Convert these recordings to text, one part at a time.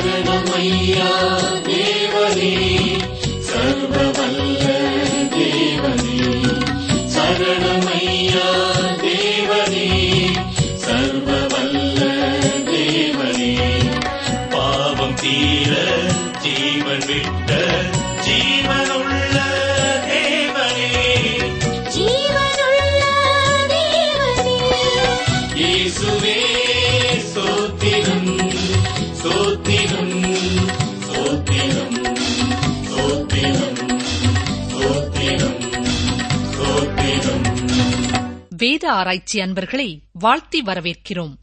சரணமையா தேவனே சர்வவல்ல தேவனே சரணமையா தேவனே சர்வவல்ல தேவனே பாவம் தீர ஜீவன் விட்ட ஜீவனுள்ள தேவனே ஜீவனுள்ள தேவனே இயேசுவே சோத்திரம் சோத்திரம் சோத்திரம் சோத்திரம் சோத்திரம் சோத்திரம் வேத ஆராய்ச்சி அன்பர்களை வாழ்த்தி வரவேற்கிறோம்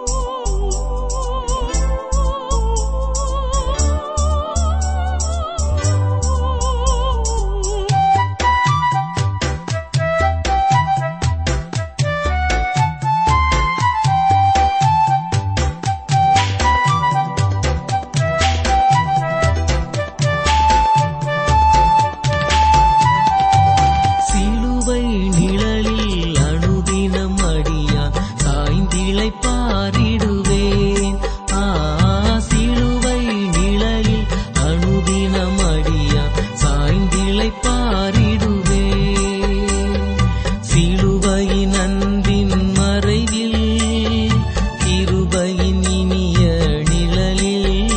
சிலுவை நிழலில் அனுதினம் அடியா சாய்ந்திளை பாரிடுவேன் ஆ சிலுவை நிழலில் அனுதினம் அடியா சாய்ந்திளை பாரிடுவேன் சிலுவையின் அன்பின் மறைவில் கிருபையின் இனிய நிழலில்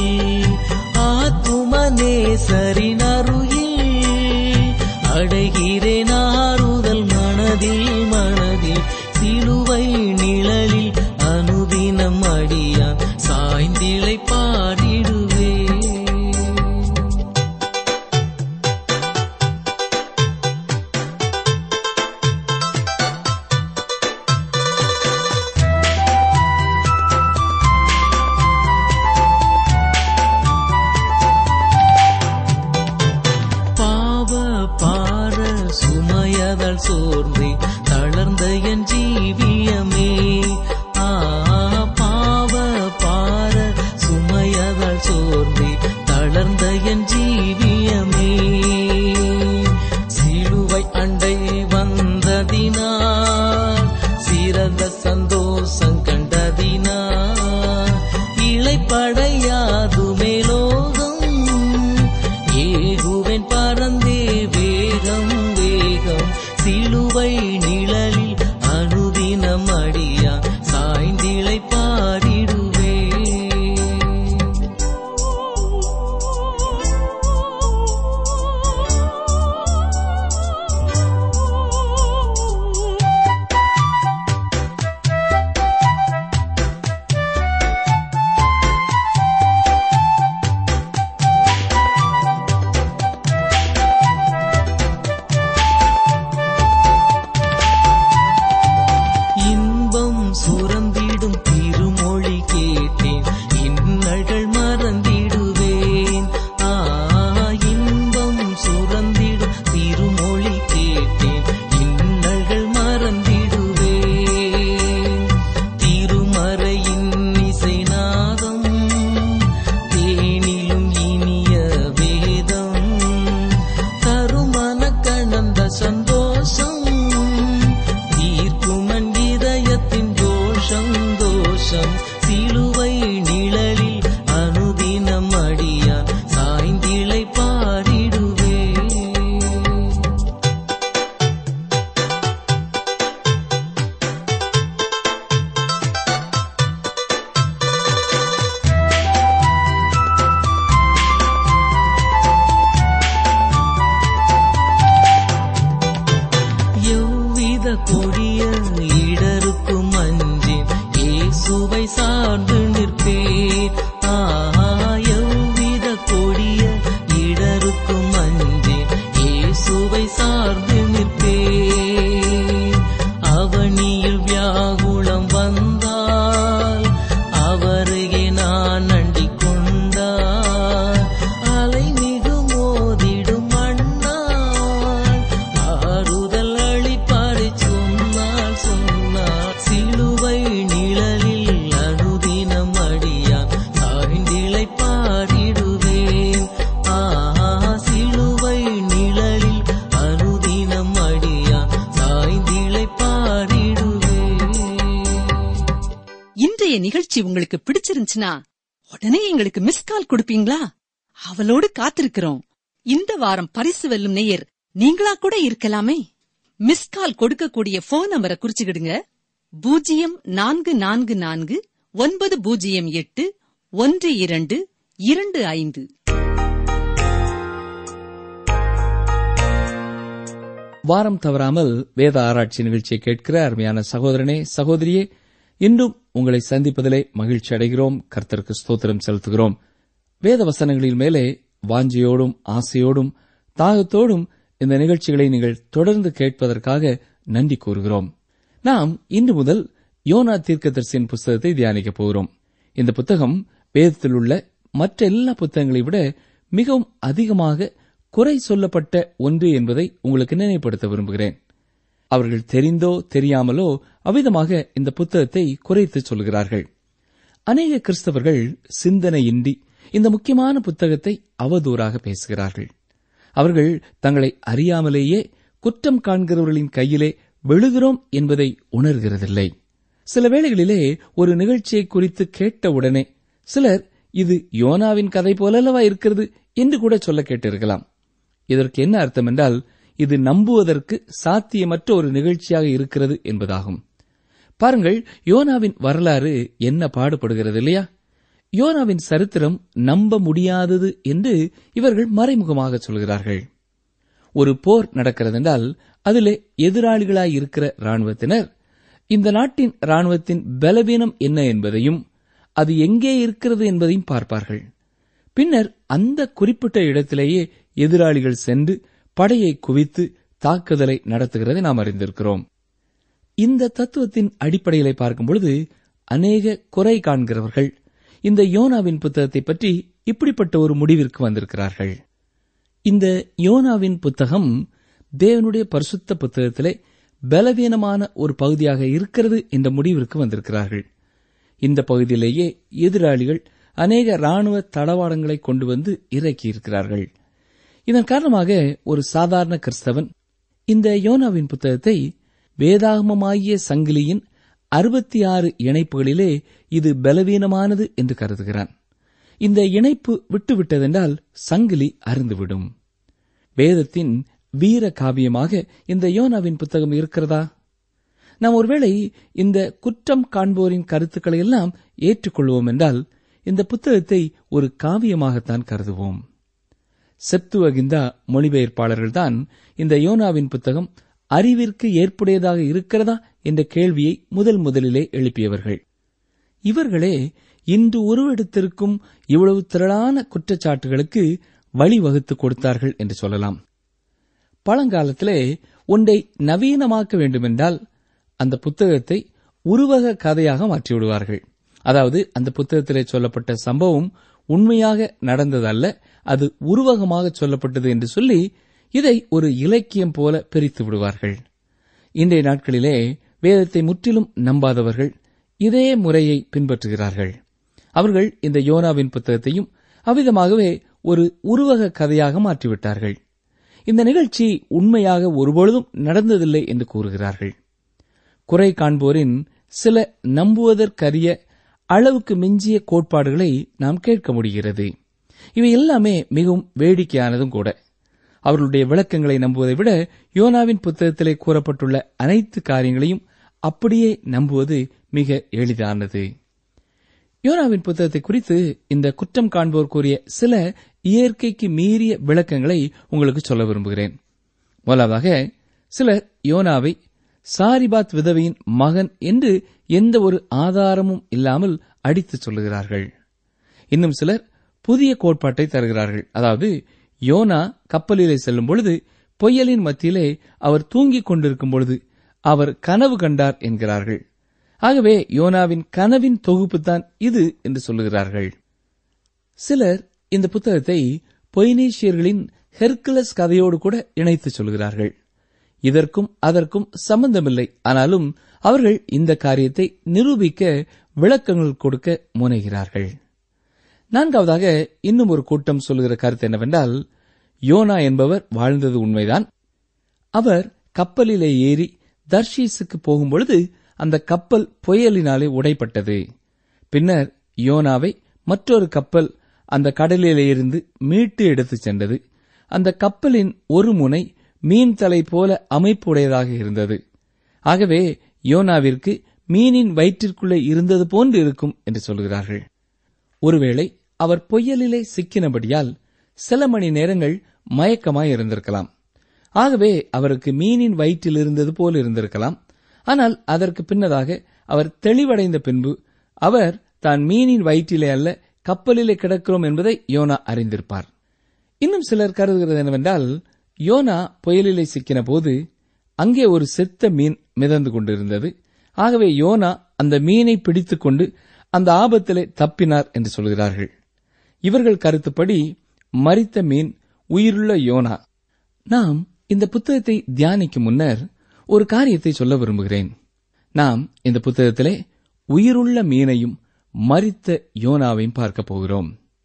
ஆத்துமநேசரின் அருகில் அடைகிறேன் ஆறுதல் மனதில் மனதில் சிலுவை நிழலில் அனுதினம் அடியான் சாய்ந்திளை பாடிடுவேன் பாவ பார சுமையதால் சோர்ந்தே தளர்ந்த என் ஜீவியமே ஆ பாவ பார சுமையதால் சோர்ந்தே தளர்ந்த என் ஜீவியமே சிலுவை அண்டை வந்ததினால் சிறந்த சந்தோஷம் கண்டதினால் இளைப்படையாது மேலோகம் ஏகுவன் பறந்தே வேகம் வேகம் சிலுவை நிழலில் அனுதினம் அடியா சாய்ந்திளை பாடிடுவே இன்பம் சுரந்திடும் திருமொழி கேட்டேன் இன்னல்கள் மறந்திடுவேன் ஆ இன்பம் சுரந்திடும் திருமொழி கேட்டேன் இன்னல்கள் மறந்திடுவேன் திருமறையின் இசைநாதம் தேனிலும் இனிய வேதம் தருமன கணந்த சந்தோஷம் தீர்க்குமன் இதயத்தின் தோஷம் தோஷம் சிலுவை நிழலில் அனுதினம் அடியான் சாய்ந்திளை பாடிடுவே எவ்வித கொடிய இடருக்கும் அஞ்சேன் இயேசுவை சார்ந்து நிற்பேன் ஆ எவ்வித கொடிய இடருக்கும் அஞ்சேன் இயேசுவை சார்ந்து நிற்பேன் அவனியில் வியாகுளம் வந்தால் அவரையே நான் அண்டிக் கொண்டால் அலை மிகு மோதிடும் அண்ணாள் ஆறுதல் அளிப்பாரை சொன்னால் சொன்னால் சிலுவை நிழலில் அனுதினம் அடியான் சாய்ந்திளை பாடிடுவேன் ஆ சிலுவை நிழலில் அனுதினம் அடியான் சாய்ந்திளை பாடிடுவேன் இன்றைய நிகழ்ச்சி உங்களுக்கு பிடிச்சிருந்துச்சுன்னா உடனே எங்களுக்கு மிஸ் கால் கொடுப்பீங்களா அவளோடு காத்திருக்கிறோம் இந்த வாரம் பரிசு வெல்லும் நேயர் நீங்களா கூட இருக்கலாமே மிஸ் கால் கொடுக்கக்கூடிய போன் நம்பரை குறிச்சுக்கிடுங்க பூஜ்ஜியம் நான்கு நான்கு நான்கு ஒன்பது பூஜ்ஜியம் எட்டு ஒன்று இரண்டு இரண்டு ஐந்து வாரம் தவறாமல் வேத ஆராய்ச்சி நிகழ்ச்சியை கேட்கிற அருமையான சகோதரனே சகோதரியே இன்றும் உங்களை சந்திப்பதிலே மகிழ்ச்சி அடைகிறோம் கர்த்தருக்கு ஸ்தோத்திரம் செலுத்துகிறோம் வேத வசனங்களின் மேலே வாஞ்சியோடும் ஆசையோடும் தாகத்தோடும் இந்த நிகழ்ச்சிகளை நீங்கள் தொடர்ந்து கேட்பதற்காக நன்றி கூறுகிறோம் நாம் இன்று முதல் யோனா தீர்க்கதரிசியின் புஸ்தகத்தை தியானிக்கப் போகிறோம் இந்த புத்தகம் வேதத்தில் உள்ள மற்ற எல்லா புத்தகங்களை விட மிகவும் அதிகமாக குறை சொல்லப்பட்ட ஒன்று என்பதை உங்களுக்கு நினைவுபடுத்த விரும்புகிறேன் அவர்கள் தெரிந்தோ தெரியாமலோ அவ்விதமாக இந்த புத்தகத்தை குறைத்து சொல்கிறார்கள் அநேக கிறிஸ்தவர்கள் சிந்தனையின்றி இந்த முக்கியமான புத்தகத்தை அவதூறாக பேசுகிறார்கள் அவர்கள் தங்களை அறியாமலேயே குற்றம் காண்கிறவர்களின் கையிலே விழுகிறோம் என்பதை உணர்கிறதில்லை சில வேளைகளிலே ஒரு நிகழ்ச்சியை குறித்து கேட்டவுடனே சிலர் இது யோனாவின் கதை போலல்லவா இருக்கிறது என்று கூட சொல்ல கேட்டிருக்கலாம் இதற்கு என்ன அர்த்தம் என்றால் இது நம்புவதற்கு சாத்தியமற்ற ஒரு நிகழ்ச்சியாக இருக்கிறது என்பதாகும் பாருங்கள் யோனாவின் வரலாறு என்ன பாடுபடுகிறது இல்லையா யோனாவின் சரித்திரம் நம்ப முடியாதது என்று இவர்கள் மறைமுகமாக சொல்கிறார்கள் ஒரு போர் நடக்கிறது என்றால் அதிலே எதிராளிகளாய் இருக்கிற ராணுவத்தினர் இந்த நாட்டின் ராணுவத்தின் பலவீனம் என்ன என்பதையும் அது எங்கே இருக்கிறது என்பதையும் பார்ப்பார்கள் பின்னர் அந்த குறிப்பிட்ட இடத்திலேயே எதிராளிகள் சென்று படையை குவித்து தாக்குதலை நடத்துகிறதை நாம் அறிந்திருக்கிறோம் இந்த தத்துவத்தின் அடிப்படையிலே பார்க்கும் பொழுது அநேக குறை காண்கிறவர்கள் இந்த யோனாவின் புத்தகத்தை பற்றி இப்படிப்பட்ட ஒரு முடிவிற்கு வந்திருக்கிறார்கள் இந்த யோனாவின் புத்தகம் தேவனுடைய பரிசுத்த புத்தகத்திலே பலவீனமான ஒரு பகுதியாக இருக்கிறது என்ற முடிவிற்கு வந்திருக்கிறார்கள் இந்த பகுதியிலேயே எதிராளிகள் அநேக ராணுவ தளவாடங்களை கொண்டு வந்து இறக்கியிருக்கிறார்கள் இதன் காரணமாக ஒரு சாதாரண கிறிஸ்தவன் இந்த யோனாவின் புத்தகத்தை வேதாகமமாகிய சங்கிலியின் அறுபத்தி ஆறு இணைப்புகளிலே இது பலவீனமானது என்று கருதுகிறான் இந்த இணைப்பு விட்டுவிட்டதென்றால் சங்கிலி அருந்துவிடும் வேதத்தின் வீர காவியமாக இந்த யோனாவின் புத்தகம் இருக்கிறதா நாம் ஒருவேளை இந்த குற்றம் காண்போரின் கருத்துக்களை எல்லாம் ஏற்றுக்கொள்வோம் என்றால் இந்த புத்தகத்தை ஒரு காவியமாகத்தான் கருதுவோம் செப்துவகிந்தா மொழிபெயர்ப்பாளர்கள்தான் இந்த யோனாவின் புத்தகம் அறிவிற்கு ஏற்புடையதாக இருக்கிறதா என்ற கேள்வியை முதல் முதலிலே எழுப்பியவர்கள் இவர்களே இன்று உருவெடுத்திருக்கும் இவ்வளவு திரளான குற்றச்சாட்டுகளுக்கு வழிவகுத்து கொடுத்தார்கள் என்று சொல்லலாம் பழங்காலத்திலே ஒன்றை நவீனமாக்க வேண்டுமென்றால் அந்த புத்தகத்தை உருவக கதையாக மாற்றிவிடுவார்கள் அதாவது அந்த புத்தகத்திலே சொல்லப்பட்ட சம்பவம் உண்மையாக நடந்ததல்ல அது உருவகமாக சொல்லப்பட்டது என்று சொல்லி இதை ஒரு இலக்கியம் போல பிரித்து விடுவார்கள் இன்றைய நாட்களிலே வேதத்தை முற்றிலும் நம்பாதவர்கள் இதே முறையை பின்பற்றுகிறார்கள் அவர்கள் இந்த யோனாவின் புத்தகத்தையும் அவ்விதமாகவே ஒரு உருவக கதையாக மாற்றிவிட்டார்கள் இந்த நிகழ்ச்சி உண்மையாக ஒருபொழுதும் நடந்ததில்லை என்று கூறுகிறார்கள் குறை காண்போரின் சில நம்புவதற்கரிய அளவுக்கு மிஞ்சிய கோட்பாடுகளை நாம் கேட்க முடிகிறது இவை எல்லாமே மிகவும் வேடிக்கையானதும் கூட அவர்களுடைய விளக்கங்களை நம்புவதை விட யோனாவின் புத்தகத்திலே கூறப்பட்டுள்ள அனைத்து காரியங்களையும் அப்படியே நம்புவது மிக எளிதானது யோனாவின் புத்தகத்தை குறித்து இந்த குற்றம் காண்போர் கூறிய சில இயற்கைக்கு மீறிய விளக்கங்களை உங்களுக்கு சொல்ல விரும்புகிறேன் முதலாவதாக சிலர் யோனாவை சாரிபாத் விதவையின் மகன் என்று எந்த ஒரு ஆதாரமும் இல்லாமல் அடித்துச் சொல்லுகிறார்கள் இன்னும் சிலர் புதிய கோட்பாட்டை தருகிறார்கள் அதாவது யோனா கப்பலிலே செல்லும் பொழுது பொய்யலின் மத்தியிலே அவர் தூங்கிக் கொண்டிருக்கும் பொழுது அவர் கனவு கண்டார் என்கிறார்கள் ஆகவே யோனாவின் கனவின் தொகுப்புத்தான் இது என்று சொல்லுகிறார்கள் சிலர் இந்த புத்தகத்தை பொய்னீஷியர்களின் ஹெர்குலஸ் கதையோடு கூட இணைத்து சொல்கிறார்கள் இதற்கும் அதற்கும் சம்பந்தமில்லை ஆனாலும் அவர்கள் இந்த காரியத்தை நிரூபிக்க விளக்கங்கள் கொடுக்க முனைகிறார்கள் நான்காவதாக இன்னும் ஒரு கூட்டம் சொல்லுகிற கருத்து என்னவென்றால் யோனா என்பவர் வாழ்ந்தது உண்மைதான் அவர் கப்பலிலே ஏறி தர்ஷீஸுக்கு போகும்பொழுது அந்த கப்பல் புயலினாலே உடைப்பட்டது பின்னர் யோனாவை மற்றொரு கப்பல் அந்த கடலிலே இருந்து மீட்டு எடுத்துச் சென்றது அந்த கப்பலின் ஒரு முனை மீன் தலை போல அமைப்புடையதாக இருந்தது ஆகவே யோனாவிற்கு மீனின் வயிற்றிற்குள்ளே இருந்தது போன்று இருக்கும் என்று சொல்கிறார்கள் ஒருவேளை அவர் பொய்யலிலே சிக்கினபடியால் சில மணி நேரங்கள் மயக்கமாய் இருந்திருக்கலாம் ஆகவே அவருக்கு மீனின் வயிற்றில் இருந்தது போல் இருந்திருக்கலாம் ஆனால் அதற்கு பின்னதாக அவர் தெளிவடைந்த பின்பு அவர் தான் மீனின் வயிற்றிலே அல்ல கப்பலிலே கிடக்கிறோம் என்பதை யோனா அறிந்திருப்பார் இன்னும் சிலர் கருதுகிறது என்னவென்றால் யோனா புயலிலே சிக்கின போது அங்கே ஒரு செத்த மீன் மிதந்து கொண்டிருந்தது ஆகவே யோனா அந்த மீனை பிடித்துக்கொண்டு அந்த ஆபத்திலே தப்பினார் என்று சொல்கிறார்கள் இவர்கள் கருத்துப்படி மரித்த மீன் உயிருள்ள யோனா நாம் இந்த புத்தகத்தை தியானிக்கும் முன்னர் ஒரு காரியத்தை சொல்ல விரும்புகிறேன் நாம் இந்த புத்தகத்திலே உயிருள்ள மீனையும் மரித்த யோனாவையும் பார்க்க போகிறோம்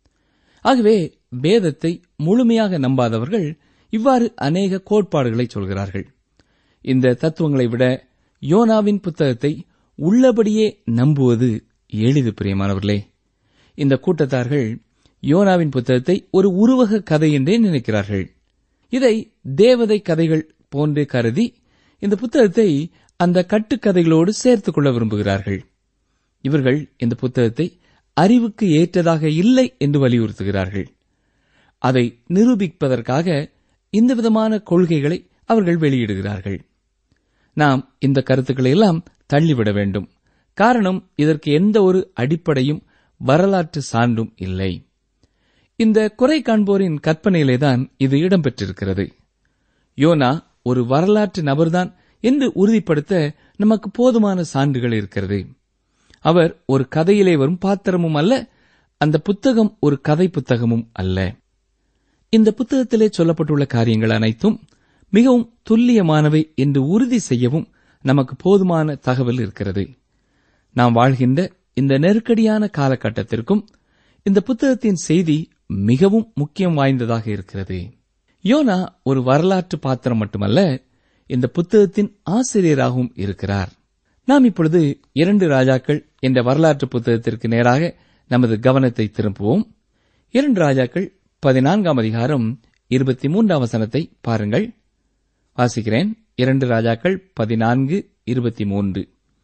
ஆகவே வேதத்தை முழுமையாக நம்பாதவர்கள் இவ்வாறு அநேக கோட்பாடுகளை சொல்கிறார்கள் இந்த தத்துவங்களை விட யோனாவின் புத்தகத்தை உள்ளபடியே நம்புவது எளிது பிரியமானவர்களே இந்த கூட்டத்தார்கள் யோனாவின் புத்தகத்தை ஒரு உருவக கதை என்றே நினைக்கிறார்கள் இதை தேவதை கதைகள் போன்றே கருதி இந்த புத்தகத்தை அந்த கட்டுக்கதைகளோடு சேர்த்துக் கொள்ள விரும்புகிறார்கள் இவர்கள் இந்த புத்தகத்தை அறிவுக்கு ஏற்றதாக இல்லை என்று வலியுறுத்துகிறார்கள் அதை நிரூபிப்பதற்காக இந்த விதமான கொள்கைகளை அவர்கள் வெளியிடுகிறார்கள் நாம் இந்த கருத்துக்களை எல்லாம் தள்ளிவிட வேண்டும் காரணம் இதற்கு எந்த ஒரு அடிப்படையும் வரலாற்று சான்றும் இல்லை இந்த குறை காண்போரின் கற்பனையிலேதான் இது இடம்பெற்றிருக்கிறது யோனா ஒரு வரலாற்று நபர்தான் என்று உறுதிப்படுத்த நமக்கு போதுமான சான்றுகள் இருக்கிறது அவர் ஒரு கதையிலே வரும் பாத்திரமும் அல்ல அந்த புத்தகம் ஒரு கதை புத்தகமும் அல்ல இந்த புத்தகத்திலே சொல்லப்பட்டுள்ள காரியங்கள் அனைத்தும் மிகவும் துல்லியமானவை என்று உறுதி செய்யவும் நமக்கு போதுமான தகவல் இருக்கிறது நாம் வாழ்கின்ற இந்த நெருக்கடியான காலகட்டத்திற்கும் இந்த புத்தகத்தின் செய்தி மிகவும் முக்கியம் வாய்ந்ததாக இருக்கிறது யோனா ஒரு வரலாற்று பாத்திரம் மட்டுமல்ல இந்த புத்தகத்தின் ஆசிரியராகவும் இருக்கிறார் நாம் இப்பொழுது இரண்டு ராஜாக்கள் என்ற வரலாற்று புத்தகத்திற்கு நேராக நமது கவனத்தை திருப்புவோம் இரண்டு ராஜாக்கள் பதினான்காம் அதிகாரம் இருபத்தி மூன்றாம் வசனத்தை பாருங்கள் வாசிக்கிறேன் இரண்டு ராஜாக்கள் பதினான்கு இருபத்தி மூன்று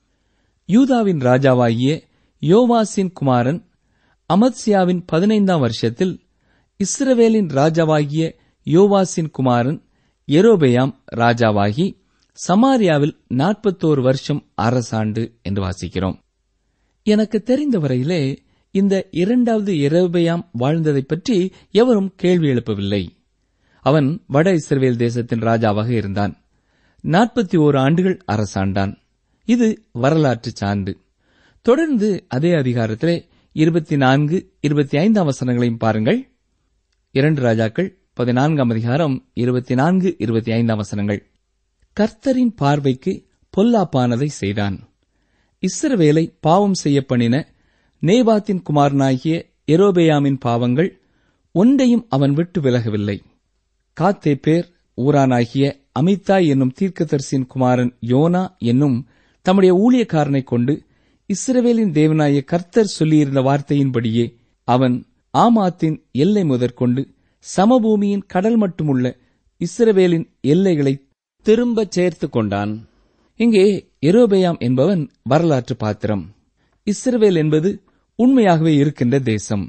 யூதாவின் ராஜாவாகிய யோவாசின் குமாரன் அமத்சியாவின் பதினைந்தாம் வருஷத்தில் இஸ்ரவேலின் ராஜாவாகிய யோவாசின் குமாரன் எரோபெயாம் ராஜாவாகி சமாரியாவில் நாற்பத்தோரு வருஷம் அரசாண்டு என்று வாசிக்கிறோம் எனக்கு தெரிந்த வரையிலே இந்த இரண்டாவது எரோபெயாம் வாழ்ந்ததைப் பற்றி எவரும் கேள்வி எழுப்பவில்லை அவன் வட இஸ்ரவேல் தேசத்தின் ராஜாவாக இருந்தான் நாற்பத்தி ஓரு ஆண்டுகள் அரசாண்டான் இது வரலாற்று சான்று தொடர்ந்து அதே அதிகாரத்திலே இருபத்தி நான்கு இருபத்தி ஐந்தாம் வசனங்களையும் பாருங்கள் இரண்டு ராஜாக்கள் பதினான்காம் அதிகாரம் இருபத்தி நான்கு இருபத்தி ஐந்தாம் வசனங்கள் கர்த்தரின் பார்வைக்கு பொல்லாப்பானதை செய்தான் இஸ்ரவேலை பாவம் செய்ய பண்ணின நேபாத்தின் குமாரனாகிய எரோபேயாமின் பாவங்கள் ஒன்றையும் அவன் விட்டு விலகவில்லை காத்தே பேர் ஊரானாகிய அமித்தாய் என்னும் தீர்க்கதரிசியின் குமாரன் யோனா என்னும் தம்முடைய ஊழியக்காரனைக் கொண்டு இஸ்ரவேலின் தேவனாய கர்த்தர் சொல்லியிருந்த வார்த்தையின்படியே அவன் ஆமாத்தின் எல்லை முதற்கொண்டு சமபூமியின் கடல் மட்டுமுள்ள இஸ்ரவேலின் எல்லைகளை திரும்பச் சேர்த்துக் கொண்டான் இங்கே எரோபெயாம் என்பவன் வரலாற்று பாத்திரம் இஸ்ரவேல் என்பது உண்மையாகவே இருக்கின்ற தேசம்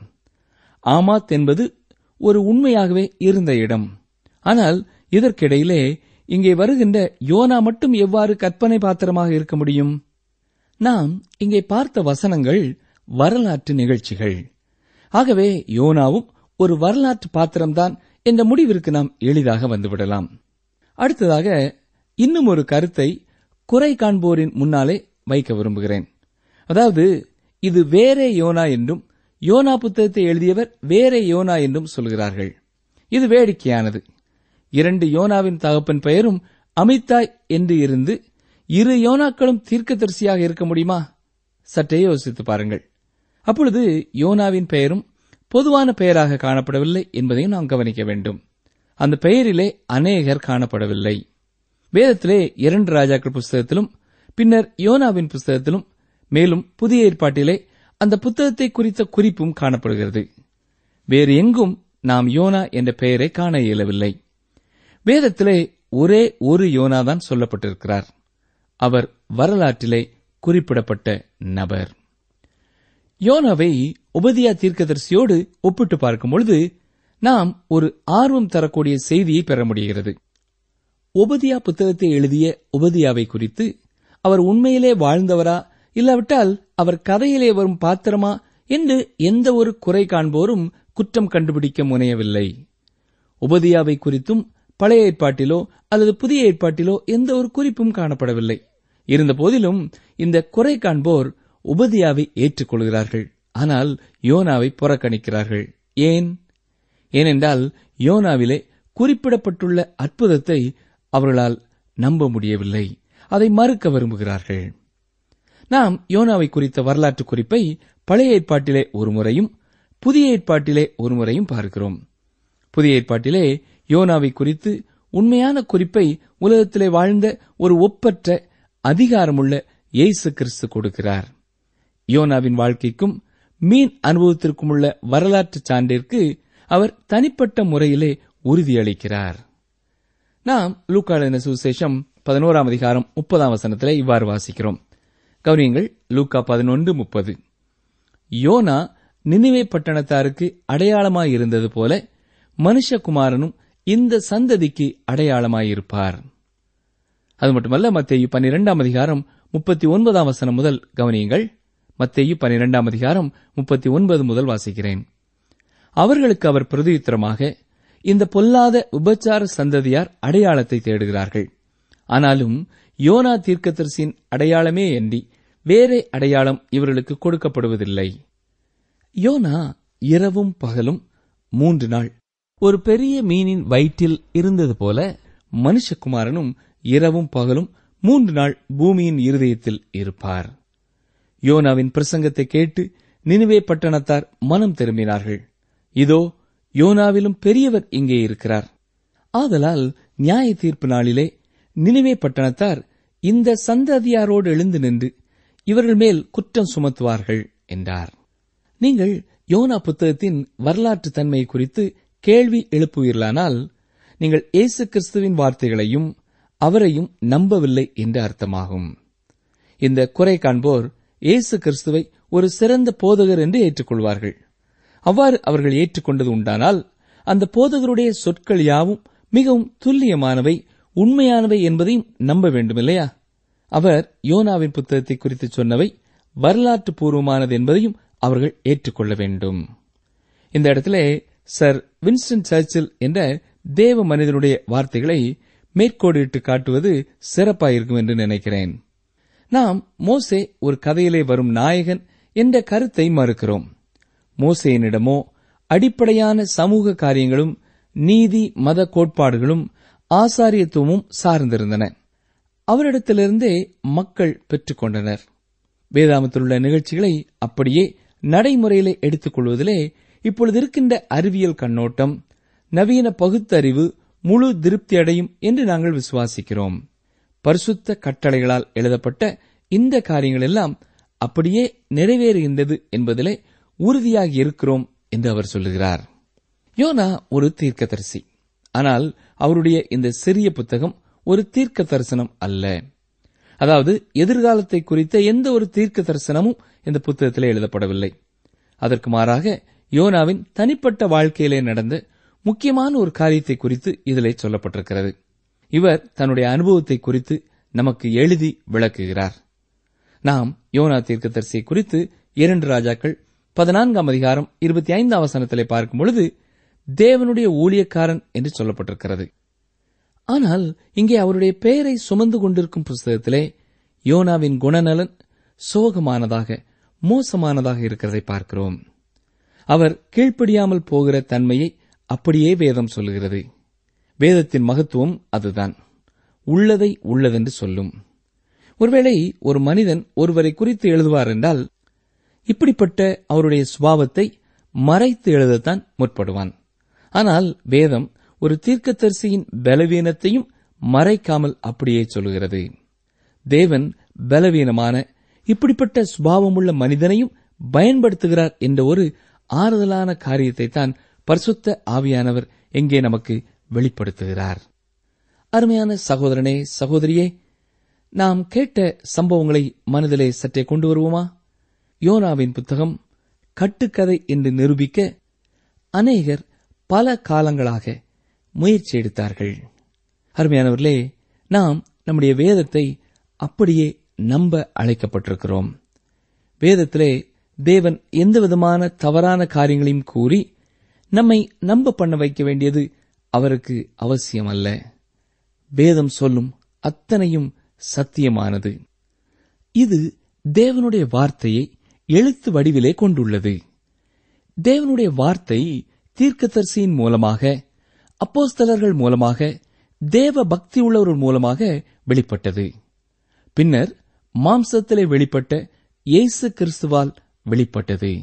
ஆமாத் என்பது ஒரு உண்மையாகவே இருந்த இடம் ஆனால் இதற்கிடையிலே இங்கே வருகின்ற யோனா மட்டும் எவ்வாறு கற்பனை பாத்திரமாக இருக்க முடியும் நாம் இங்கே பார்த்த வசனங்கள் வரலாற்று நிகழ்ச்சிகள் ஆகவே யோனாவும் ஒரு வரலாற்று பாத்திரம்தான் என்ற முடிவிற்கு நாம் எளிதாக வந்துவிடலாம் அடுத்ததாக இன்னும் ஒரு கருத்தை குறை காண்போரின் முன்னாலே வைக்க விரும்புகிறேன் அதாவது இது வேறே யோனா என்றும் யோனா புத்தகத்தை எழுதியவர் வேறே யோனா என்றும் சொல்கிறார்கள் இது வேடிக்கையானது இரண்டு யோனாவின் தகப்பன் பெயரும் அமித்தாய் என்று இருந்து இரு யோனாக்களும் தீர்க்கதரிசியாக இருக்க முடியுமா சற்றே யோசித்து பாருங்கள் அப்பொழுது யோனாவின் பெயரும் பொதுவான பெயராக காணப்படவில்லை என்பதையும் நாம் கவனிக்க வேண்டும் அந்த பெயரிலே அநேகர் காணப்படவில்லை வேதத்திலே இரண்டு ராஜாக்கள் புஸ்தகத்திலும் பின்னர் யோனாவின் புஸ்தகத்திலும் மேலும் புதிய ஏற்பாட்டிலே அந்த புத்தகத்தை குறித்த குறிப்பும் காணப்படுகிறது வேறு எங்கும் நாம் யோனா என்ற பெயரை காண இயலவில்லை வேதத்திலே ஒரே ஒரு யோனாதான் சொல்லப்பட்டிருக்கிறார் அவர் வரலாற்றிலே குறிப்பிடப்பட்ட நபர் யோனாவை உபதியா தீர்க்கதரிசியோடு ஒப்பிட்டு பார்க்கும் பொழுது நாம் ஒரு ஆர்வம் தரக்கூடிய செய்தியை பெற முடிகிறது உபதியா புத்தகத்தை எழுதிய உபதியாவை குறித்து அவர் உண்மையிலே வாழ்ந்தவரா இல்லாவிட்டால் அவர் கதையிலே வரும் பாத்திரமா என்று எந்த ஒரு குறை காண்போரும் குற்றம் கண்டுபிடிக்க முனையவில்லை உபதியாவை குறித்தும் பழைய ஏற்பாட்டிலோ அல்லது புதிய ஏற்பாட்டிலோ எந்த ஒரு குறிப்பும் காணப்படவில்லை இருந்தபோதிலும் இந்த குறை காண்போர் உபதியாவை ஏற்றுக்கொள்கிறார்கள் ஆனால் யோனாவை புறக்கணிக்கிறார்கள் ஏன் ஏனென்றால் யோனாவிலே குறிப்பிடப்பட்டுள்ள அற்புதத்தை அவர்களால் நம்ப முடியவில்லை அதை மறுக்க விரும்புகிறார்கள் நாம் யோனாவை குறித்த வரலாற்று குறிப்பை பழைய ஏற்பாட்டிலே ஒரு முறையும் புதிய ஏற்பாட்டிலே ஒரு முறையும் பார்க்கிறோம் புதிய ஏற்பாட்டிலே யோனாவை குறித்து உண்மையான குறிப்பை உலகத்திலே வாழ்ந்த ஒரு ஒப்பற்ற அதிகாரமுள்ள இயேசு கிறிஸ்து கொடுக்கிறார் யோனாவின் வாழ்க்கைக்கும் மீன் அனுபவத்திற்கும் உள்ள வரலாற்று சான்றிற்கு அவர் தனிப்பட்ட முறையிலே உறுதியளிக்கிறார் நாம் லூக்காளின சுவிசேஷம் பதினோராம் அதிகாரம் முப்பதாம் வசனத்திலே இவ்வாறு வாசிக்கிறோம் கவனியங்கள் லூக்கா பதினொன்று முப்பது யோனா நினிவே பட்டணத்தாருக்கு அடையாளமாயிருந்தது போல மனுஷகுமாரனும் இந்த சந்ததிக்கு அடையாளமாயிருப்பார் அது மட்டுமல்ல மத்தேயு பன்னிரெண்டாம் அதிகாரம் முப்பத்தி ஒன்பதாம் வசனம் முதல் கவனியுங்கள் மத்தேயு பன்னிரெண்டாம் அதிகாரம் முப்பத்தி ஒன்பது முதல் வாசிக்கிறேன் அவர்களுக்கு அவர் பிரதியுத்தரமாக இந்த பொல்லாத உபச்சார சந்ததியார் அடையாளத்தை தேடுகிறார்கள் ஆனாலும் யோனா தீர்க்கதரிசியின் அடையாளமே அன்றி வேறே அடையாளம் இவர்களுக்கு கொடுக்கப்படுவதில்லை யோனா இரவும் பகலும் மூன்று நாள் ஒரு பெரிய மீனின் வயிற்றில் இருந்தது போல மனுஷகுமாரனும் இரவும் பகலும் மூன்று நாள் பூமியின் இருதயத்தில் இருப்பார் யோனாவின் பிரசங்கத்தை கேட்டு நினிவே பட்டணத்தார் மனம் திரும்பினார்கள் இதோ யோனாவிலும் பெரியவர் இங்கே இருக்கிறார் ஆதலால் நியாய தீர்ப்பு நாளிலே நினிவே பட்டணத்தார் இந்த சந்ததியாரோடு எழுந்து நின்று இவர்கள் மேல் குற்றம் சுமத்துவார்கள் என்றார் நீங்கள் யோனா புத்தகத்தின் வரலாற்று தன்மை குறித்து கேள்வி எழுப்புவீர்களானால் நீங்கள் இயேசு கிறிஸ்துவின் வார்த்தைகளையும் அவரையும் நம்பவில்லை என்று அர்த்தமாகும் இந்த குறை காண்போர் இயேசு கிறிஸ்துவை ஒரு சிறந்த போதகர் என்று ஏற்றுக்கொள்வார்கள் அவ்வாறு அவர்கள் ஏற்றுக்கொண்டது உண்டானால் அந்த போதகருடைய சொற்கள் யாவும் மிகவும் துல்லியமானவை உண்மையானவை என்பதையும் நம்ப வேண்டும் இல்லையா அவர் யோனாவின் புத்தகத்தை குறித்து சொன்னவை வரலாற்று பூர்வமானது என்பதையும் அவர்கள் ஏற்றுக்கொள்ள வேண்டும் இந்த இடத்திலே சர் வின்ஸ்டன் சர்ச்சில் என்ற தேவ மனிதனுடைய வார்த்தைகளை மேற்கோடிட்டு காட்டுவது சிறப்பாயிருக்கும் என்று நினைக்கிறேன் நாம் மோசே ஒரு கதையிலே வரும் நாயகன் என்ற கருத்தை மறுக்கிறோம் மோசேயனிடமோ அடிப்படையான சமூக காரியங்களும் நீதி மத கோட்பாடுகளும் ஆசாரியத்துவமும் சார்ந்திருந்தன அவரிடத்திலிருந்தே மக்கள் பெற்றுக்கொண்டனர் வேதாமத்தில் உள்ள நிகழ்ச்சிகளை அப்படியே நடைமுறையிலே எடுத்துக் கொள்வதிலே இப்பொழுது இருக்கின்ற அறிவியல் கண்ணோட்டம் நவீன பகுத்தறிவு முழு திருப்தி அடையும் என்று நாங்கள் விசுவாசிக்கிறோம் பரிசுத்த கட்டளைகளால் எழுதப்பட்ட இந்த காரியங்கள் எல்லாம் அப்படியே நிறைவேறுகின்றது என்பதிலே உறுதியாக இருக்கிறோம் என்று அவர் சொல்லுகிறார் யோனா ஒரு தீர்க்கதரிசி ஆனால் அவருடைய இந்த சிறிய புத்தகம் ஒரு தீர்க்க தரிசனம் அல்ல அதாவது எதிர்காலத்தை குறித்த எந்த ஒரு தீர்க்க தரிசனமும் இந்த புத்தகத்திலே எழுதப்படவில்லை அதற்கு மாறாக யோனாவின் தனிப்பட்ட வாழ்க்கையிலே நடந்த முக்கியமான ஒரு காரியத்தை குறித்து இதிலே சொல்லப்பட்டிருக்கிறது இவர் தன்னுடைய அனுபவத்தை குறித்து நமக்கு எழுதி விளக்குகிறார் நாம் யோனா தீர்க்கதரிசியை குறித்து இரண்டு ராஜாக்கள் பதினான்காம் அதிகாரம் இருபத்தி ஐந்தாம் வசனத்திலே பார்க்கும் பொழுது தேவனுடைய ஊழியக்காரன் என்று சொல்லப்பட்டிருக்கிறது ஆனால் இங்கே அவருடைய பெயரை சுமந்து கொண்டிருக்கும் புஸ்தகத்திலே யோனாவின் குணநலன் சோகமானதாக மோசமானதாக இருக்கிறதை பார்க்கிறோம் அவர் கீழ்ப்படியாமல் போகிற தன்மையை அப்படியே வேதம் சொல்லுகிறது வேதத்தின் மகத்துவம் அதுதான் உள்ளதை உள்ளதென்று சொல்லும் ஒருவேளை ஒரு மனிதன் ஒருவரை குறித்து எழுதுவார் என்றால் இப்படிப்பட்ட அவருடைய சுபாவத்தை மறைத்து எழுதத்தான் முற்படுவான் ஆனால் வேதம் ஒரு தீர்க்கதரிசியின் பலவீனத்தையும் மறைக்காமல் அப்படியே சொல்கிறது தேவன் பலவீனமான இப்படிப்பட்ட சுபாவமுள்ள மனிதனையும் பயன்படுத்துகிறார் என்ற ஒரு ஆறுதலான காரியத்தை தான் பரிசுத்த ஆவியானவர் எங்கே நமக்கு வெளிப்படுத்துகிறார் அருமையான சகோதரனே சகோதரியே நாம் கேட்ட சம்பவங்களை மனதிலே சற்றே கொண்டு வருவோமா யோனாவின் புத்தகம் கட்டுக்கதை என்று நிரூபிக்க அநேகர் பல காலங்களாக முயற்சி எடுத்தார்கள் அருமையானவர்களே நாம் நம்முடைய வேதத்தை அப்படியே நம்ப அழைக்கப்பட்டிருக்கிறோம் வேதத்திலே தேவன் எந்த விதமான தவறான காரியங்களையும் கூறி நம்மை நம்ப பண்ண வைக்க வேண்டியது அவருக்கு அவசியம் அல்ல வேதம் சொல்லும் அத்தனையும் சத்தியமானது இது தேவனுடைய வார்த்தையை எழுத்து வடிவிலே கொண்டுள்ளது தேவனுடைய வார்த்தை தீர்க்கதரிசியின் மூலமாக அப்போஸ்தலர்கள் மூலமாக தேவ பக்தி உள்ளவர்கள் மூலமாக வெளிப்பட்டது பின்னர் மாம்சத்திலே வெளிப்பட்ட இயேசு கிறிஸ்துவால் வெளிப்பட்டது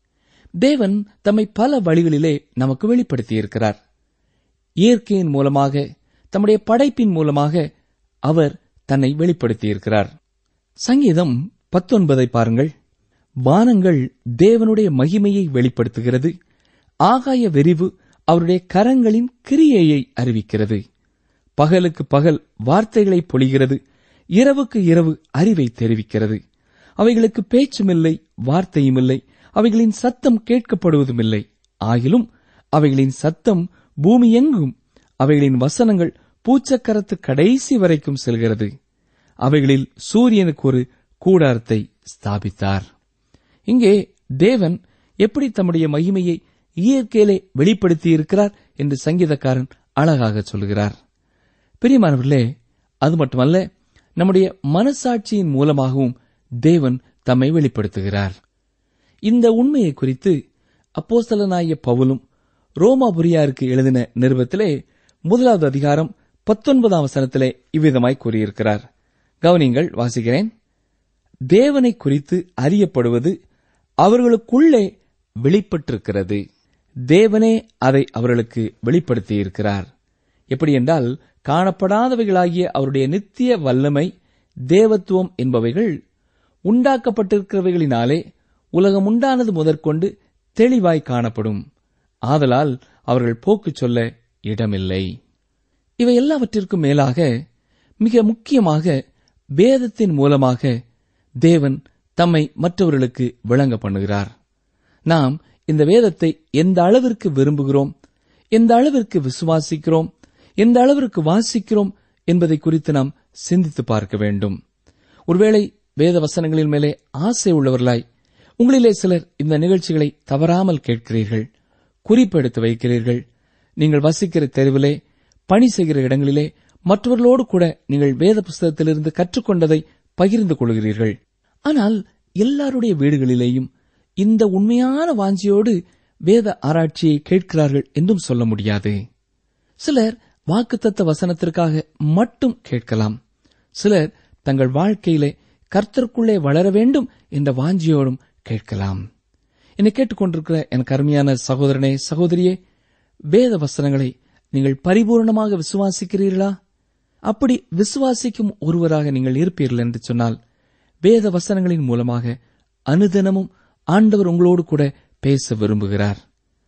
தேவன் தம்மை பல வழிகளிலே நமக்கு வெளிப்படுத்தியிருக்கிறார் இயற்கையின் மூலமாக தம்முடைய படைப்பின் மூலமாக அவர் தன்னை வெளிப்படுத்தியிருக்கிறார் சங்கீதம் பத்தொன்பதை பாருங்கள் வானங்கள் தேவனுடைய மகிமையை வெளிப்படுத்துகிறது ஆகாய வெறிவு அவருடைய கரங்களின் கிரியையை அறிவிக்கிறது பகலுக்கு பகல் வார்த்தைகளை பொழிகிறது இரவுக்கு இரவு அறிவை தெரிவிக்கிறது அவைகளுக்கு பேச்சுமில்லை வார்த்தையுமில்லை அவைகளின் சத்தம் கேட்கப்படுவதுமில்லை ஆகிலும் அவைகளின் சத்தம் பூமி எங்கும் அவைகளின் வசனங்கள் பூச்சக்கரத்து கடைசி வரைக்கும் செல்கிறது அவைகளில் சூரியனுக்கு ஒரு கூடாரத்தை ஸ்தாபித்தார் இங்கே தேவன் எப்படி தம்முடைய மகிமையை இயற்கையிலே வெளிப்படுத்தியிருக்கிறார் என்று சங்கீதக்காரன் அழகாக சொல்கிறார் பிரியமானவர்களே அது மட்டுமல்ல நம்முடைய மனசாட்சியின் மூலமாகவும் தேவன் தம்மை வெளிப்படுத்துகிறார் இந்த உண்மையை குறித்து அப்போஸ்தலனாகிய பவுலும் ரோமாபுரியாருக்கு எழுதின நிருபத்திலே முதலாவது அதிகாரம் பத்தொன்பதாம் வசனத்திலே இவ்விதமாய் கூறியிருக்கிறார் கவனிங்கள் வாசிக்கிறேன் தேவனை குறித்து அறியப்படுவது அவர்களுக்குள்ளே வெளிப்பட்டிருக்கிறது தேவனே அதை அவர்களுக்கு வெளிப்படுத்தியிருக்கிறார் எப்படி என்றால் காணப்படாதவைகளாகிய அவருடைய நித்திய வல்லமை தேவத்துவம் என்பவைகள் உண்டாக்கப்பட்டிருக்கிறவைகளினாலே உலகம் உண்டானது முதற்கொண்டு தெளிவாய் காணப்படும் ஆதலால் அவர்கள் போக்கு சொல்ல இடமில்லை இவை எல்லாவற்றிற்கும் மேலாக மிக முக்கியமாக வேதத்தின் மூலமாக தேவன் தம்மை மற்றவர்களுக்கு விளங்க பண்ணுகிறார் நாம் இந்த வேதத்தை எந்த அளவிற்கு விரும்புகிறோம் எந்த அளவிற்கு விசுவாசிக்கிறோம் எந்த அளவிற்கு வாசிக்கிறோம் என்பதை குறித்து நாம் சிந்தித்து பார்க்க வேண்டும் ஒருவேளை வேத வசனங்களின் மேலே ஆசை உள்ளவர்களாய் உங்களிலே சிலர் இந்த நிகழ்ச்சிகளை தவறாமல் கேட்கிறீர்கள் குறிப்பெடுத்து வைக்கிறீர்கள் நீங்கள் வசிக்கிற தெருவிலே பணி செய்கிற இடங்களிலே மற்றவர்களோடு கூட நீங்கள் வேத புஸ்தகத்திலிருந்து கற்றுக்கொண்டதை பகிர்ந்து கொள்கிறீர்கள் ஆனால் எல்லாருடைய வீடுகளிலேயும் இந்த உண்மையான வாஞ்சியோடு வேத ஆராய்ச்சியை கேட்கிறார்கள் என்றும் சொல்ல முடியாது சிலர் வாக்குத்தத்த வசனத்திற்காக மட்டும் கேட்கலாம் சிலர் தங்கள் வாழ்க்கையிலே கர்த்தருக்குள்ளே வளர வேண்டும் என்ற வாஞ்சியோடும் கேட்கலாம் என்னை கேட்டுக்கொண்டிருக்கிற எனக்கு அருமையான சகோதரனே சகோதரியே வேத வசனங்களை நீங்கள் பரிபூர்ணமாக விசுவாசிக்கிறீர்களா அப்படி விசுவாசிக்கும் ஒருவராக நீங்கள் இருப்பீர்கள் என்று சொன்னால் வேத வசனங்களின் மூலமாக அனுதினமும் ஆண்டவர் உங்களோடு கூட பேச விரும்புகிறார்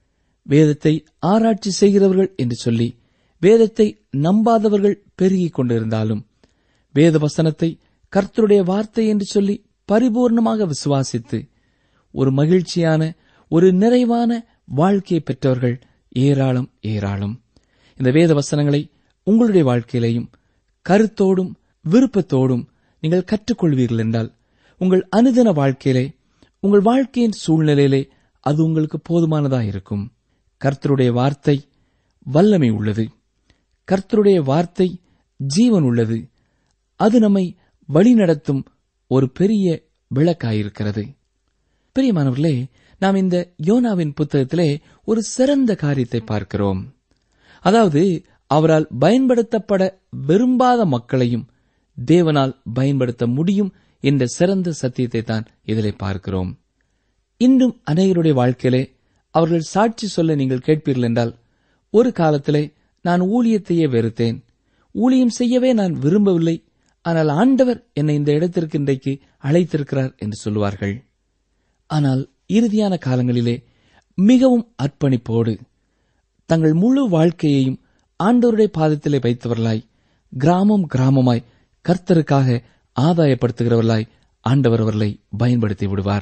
வேதத்தை ஆராய்ச்சி செய்கிறவர்கள் என்று சொல்லி வேதத்தை நம்பாதவர்கள் பெருகிக் கொண்டிருந்தாலும் வேத வசனத்தை கர்த்தருடைய வார்த்தை என்று சொல்லி பரிபூர்ணமாக விசுவாசித்து ஒரு மகிழ்ச்சியான ஒரு நிறைவான வாழ்க்கையை பெற்றவர்கள் ஏராளம் ஏராளம் இந்த வேத வசனங்களை உங்களுடைய வாழ்க்கையிலேயும் கருத்தோடும் விருப்பத்தோடும் நீங்கள் கற்றுக்கொள்வீர்கள் என்றால் உங்கள் அனுதின வாழ்க்கையிலே உங்கள் வாழ்க்கையின் சூழ்நிலையிலே அது உங்களுக்கு போதுமானதா இருக்கும் கர்த்தருடைய வார்த்தை வல்லமை உள்ளது கர்த்தருடைய வார்த்தை ஜீவன் உள்ளது அது நம்மை வழிநடத்தும் ஒரு பெரிய விளக்காயிருக்கிறது பிரியமானவர்களே நாம் இந்த யோனாவின் புத்தகத்திலே ஒரு சிறந்த காரியத்தை பார்க்கிறோம் அதாவது அவரால் பயன்படுத்தப்பட விரும்பாத மக்களையும் தேவனால் பயன்படுத்த முடியும் என்ற சிறந்த சத்தியத்தை தான் இதிலே பார்க்கிறோம் இன்றும் அநேகருடைய வாழ்க்கையிலே அவர்கள் சாட்சி சொல்ல நீங்கள் கேட்பீர்கள் என்றால் ஒரு காலத்திலே நான் ஊழியத்தையே வெறுத்தேன் ஊழியம் செய்யவே நான் விரும்பவில்லை ஆனால் ஆண்டவர் என்னை இந்த இடத்திற்கு இன்றைக்கு அழைத்திருக்கிறார் என்று சொல்லுவார்கள் ஆனால் இறுதியான காலங்களிலே மிகவும் அர்ப்பணிப்போடு தங்கள் முழு வாழ்க்கையையும் ஆண்டவருடைய பாதத்திலே வைத்தவர்களாய் கிராமம் கிராமமாய் கர்த்தருக்காக ஆதாயப்படுத்துகிறவர்களாய் ஆண்டவர் அவர்களை பயன்படுத்தி விடுவார்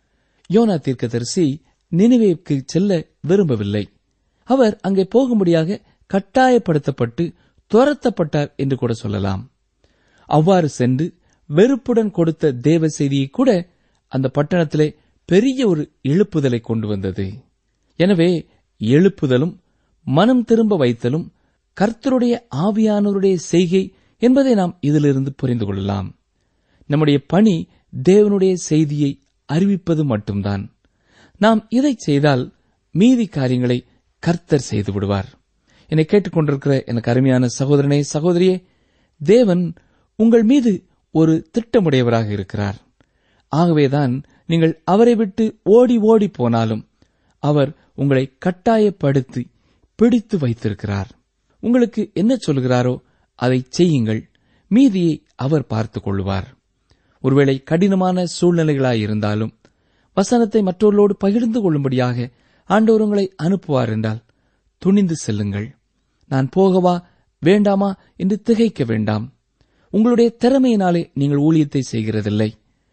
யோனா தீர்க்கதரிசி நினைவேக்கு செல்ல விரும்பவில்லை அவர் அங்கே போகும்படியாக கட்டாயப்படுத்தப்பட்டு துரத்தப்பட்டார் என்று கூட சொல்லலாம் அவ்வாறு சென்று வெறுப்புடன் கொடுத்த தேவ செய்தியை கூட அந்த பட்டணத்திலே பெரிய ஒரு எழுப்புதலை கொண்டு வந்தது எனவே எழுப்புதலும் மனம் திரும்ப வைத்தலும் கர்த்தருடைய ஆவியானவருடைய செய்கை என்பதை நாம் இதிலிருந்து புரிந்து கொள்ளலாம் நம்முடைய பணி தேவனுடைய செய்தியை அறிவிப்பது மட்டும்தான் நாம் இதை செய்தால் மீதி காரியங்களை கர்த்தர் செய்து விடுவார் என்னை கேட்டுக்கொண்டிருக்கிற எனக்கு அருமையான சகோதரனே சகோதரியே தேவன் உங்கள் மீது ஒரு திட்டமுடையவராக இருக்கிறார் ஆகவேதான் நீங்கள் அவரை விட்டு ஓடி ஓடி போனாலும் அவர் உங்களை கட்டாயப்படுத்தி பிடித்து வைத்திருக்கிறார் உங்களுக்கு என்ன சொல்கிறாரோ அதை செய்யுங்கள் மீதியை அவர் பார்த்துக் கொள்வார் ஒருவேளை கடினமான சூழ்நிலைகளாயிருந்தாலும் வசனத்தை மற்றவர்களோடு பகிர்ந்து கொள்ளும்படியாக ஆண்டவர் உங்களை அனுப்புவார் என்றால் துணிந்து செல்லுங்கள் நான் போகவா வேண்டாமா என்று திகைக்க வேண்டாம் உங்களுடைய திறமையினாலே நீங்கள் ஊழியத்தை செய்கிறதில்லை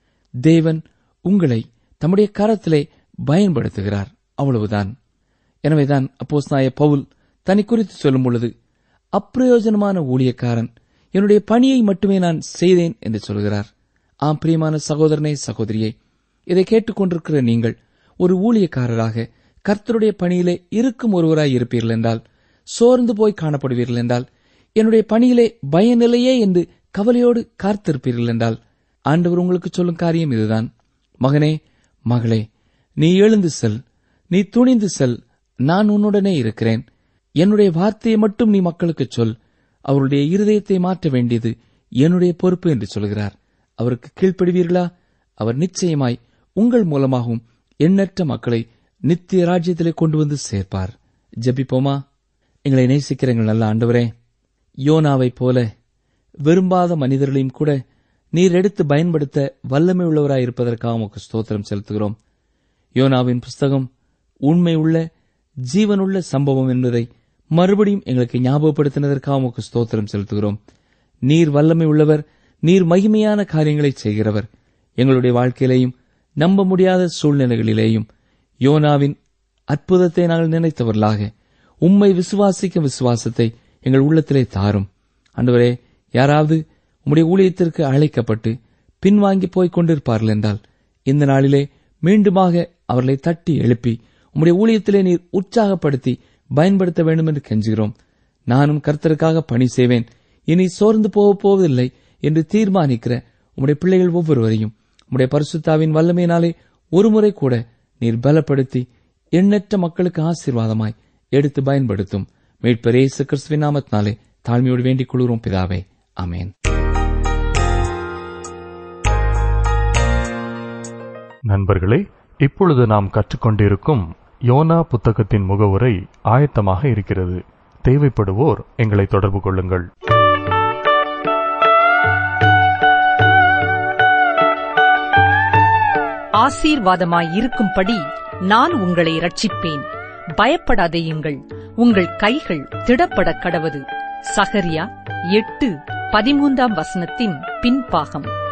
தேவன் உங்களை தம்முடைய கரத்திலே பயன்படுத்துகிறார் அவ்வளவுதான் எனவேதான் அப்போஸ்நாய பவுல் தன்னை குறித்து சொல்லும் பொழுது அப்பிரயோஜனமான ஊழியக்காரன் என்னுடைய பணியை மட்டுமே நான் செய்தேன் என்று சொல்கிறார் ஆம் பிரியமான சகோதரனே சகோதரியே இதை கேட்டுக்கொண்டிருக்கிற நீங்கள் ஒரு ஊழியக்காரராக கர்த்தருடைய பணியிலே இருக்கும் ஒருவராய் இருப்பீர்கள் என்றால் சோர்ந்து போய் காணப்படுவீர்கள் என்றால் என்னுடைய பணியிலே பயனில்லையே என்று கவலையோடு காத்திருப்பீர்கள் என்றால் ஆண்டவர் உங்களுக்கு சொல்லும் காரியம் இதுதான் மகனே மகளே நீ எழுந்து செல் நீ துணிந்து செல் நான் உன்னுடனே இருக்கிறேன் என்னுடைய வார்த்தையை மட்டும் நீ மக்களுக்கு சொல் அவருடைய இருதயத்தை மாற்ற வேண்டியது என்னுடைய பொறுப்பு என்று சொல்கிறார் அவருக்கு கீழ்ப்படுவீர்களா அவர் நிச்சயமாய் உங்கள் மூலமாகவும் எண்ணற்ற மக்களை நித்திய ராஜ்யத்திலே கொண்டு வந்து சேர்ப்பார் ஜெபிப்போமா எங்களை நேசிக்கிற எங்கள் நல்ல ஆண்டவரே யோனாவைப் போல விரும்பாத மனிதர்களையும் கூட நீர் எடுத்து பயன்படுத்த வல்லமை உள்ளவராய் இருப்பதற்காக உமக்கு ஸ்தோத்திரம் செலுத்துகிறோம் யோனாவின் புஸ்தகம் உண்மை உள்ள ஜீவனுள்ள சம்பவம் என்பதை மறுபடியும் எங்களுக்கு ஞாபகப்படுத்தினதற்காக உமக்கு ஸ்தோத்திரம் செலுத்துகிறோம் நீர் வல்லமை உள்ளவர் நீர் மகிமையான காரியங்களை செய்கிறவர் எங்களுடைய வாழ்க்கையிலேயும் நம்ப முடியாத சூழ்நிலைகளிலேயும் யோனாவின் அற்புதத்தை நாங்கள் நினைத்தவர்களாக உம்மை விசுவாசிக்க விசுவாசத்தை எங்கள் உள்ளத்திலே தாரும் ஆண்டவரே யாராவது உம்முடைய ஊழியத்திற்கு அழைக்கப்பட்டு பின்வாங்கி போய்க் கொண்டிருப்பார்கள் என்றால் இந்த நாளிலே மீண்டுமாக அவர்களை தட்டி எழுப்பி உம்முடைய ஊழியத்திலே நீர் உற்சாகப்படுத்தி பயன்படுத்த வேண்டும் என்று கெஞ்சுகிறோம் நானும் கர்த்தருக்காக பணி செய்வேன் இனி சோர்ந்து போகப் போவதில்லை என்று தீர்மானிக்கிற உம்முடைய பிள்ளைகள் ஒவ்வொருவரையும் உம்முடைய பரிசுத்தாவின் வல்லமையினாலே ஒருமுறை கூட நீர் பலப்படுத்தி எண்ணற்ற மக்களுக்கு ஆசீர்வாதமாய் எடுத்து பயன்படுத்தும் மீட்பர் இயேசு கிறிஸ்துவின் நாமத்தினாலே தாழ்மையோடு வேண்டிக் கொள்கிறோம் பிதாவே ஆமென் நண்பர்களே இப்பொழுது நாம் கற்றுக்கொண்டிருக்கும் யோனா புத்தகத்தின் முகவுரை ஆயத்தமாக இருக்கிறது தேவைப்படுவோர் எங்களை தொடர்பு கொள்ளுங்கள் ஆசீர்வாதமாய் இருக்கும்படி நான் உங்களை ரட்சிப்பேன் பயப்படாதேயுங்கள் உங்கள் கைகள் திடப்பட கடவது சகரியா எட்டு பதிமூன்றாம் வசனத்தின் பின்பாகம்